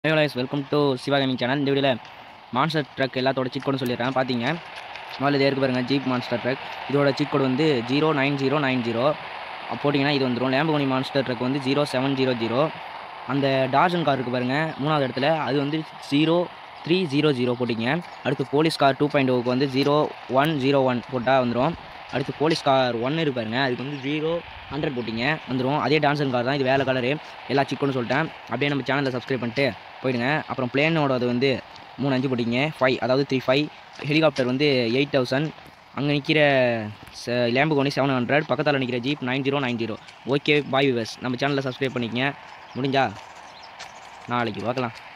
hello guys welcome to Siva gaming channel இந்த வீடியோவில் monster truck எல்லாத்தோட சீட் கோடு சொல்லிடுறேன் பார்த்தீங்க முதல்ல இது இருக்கு பாருங்கள் ஜீப் மான்ஸ்டர் ட்ரக் இதோட சீட் கோடு வந்து zero nine zero nine zero போட்டிங்கன்னா இது வந்துடும் லேம்பகோனி மான்ஸ்டர் ட்ரக் வந்து ஜீரோ செவன் ஜீரோ ஜீரோ அந்த டார்ஜன் கார் இருக்குது பாருங்கள் மூணாவது இடத்துல அது வந்து ஜீரோ த்ரீ ஜீரோ ஜீரோ போட்டிங்க அடுத்து போலீஸ் கார் டூ பாயிண்ட் ஓக்கு வந்து ஜீரோ ஒன் ஜீரோ ஒன் போட்டால் வந்துடும் அடுத்து போலீஸ் கார் ஒன் இருக்கு பாருங்க அதுக்கு வந்து ஜீரோ ஹண்ட்ரட் போட்டிங்க வந்துடும் அதே டான்சன் கார் தான் இது வேலை கலரு எல்லா சிக்கோன்னு சொல்லிட்டேன் அப்படியே நம்ம சேனலை சப்ஸ்கிரைப் பண்ணிட்டு போயிடுங்க அப்புறம் பிளேனோட அது வந்து மூணு அஞ்சு போட்டிங்க ஃபைவ் அதாவது த்ரீ ஃபைவ் ஹெலிகாப்டர் வந்து எயிட் தௌசண்ட் அங்கே நிற்கிற லேம்புகோனி செவன் ஹண்ட்ரட் பக்கத்தில் நிற்கிற jeep nine zero nine zero okay bye viewers நம்ம சேனலை சப்ஸ்கிரைப் பண்ணிக்கங்க முடிஞ்சா நாளைக்கு பார்க்கலாம்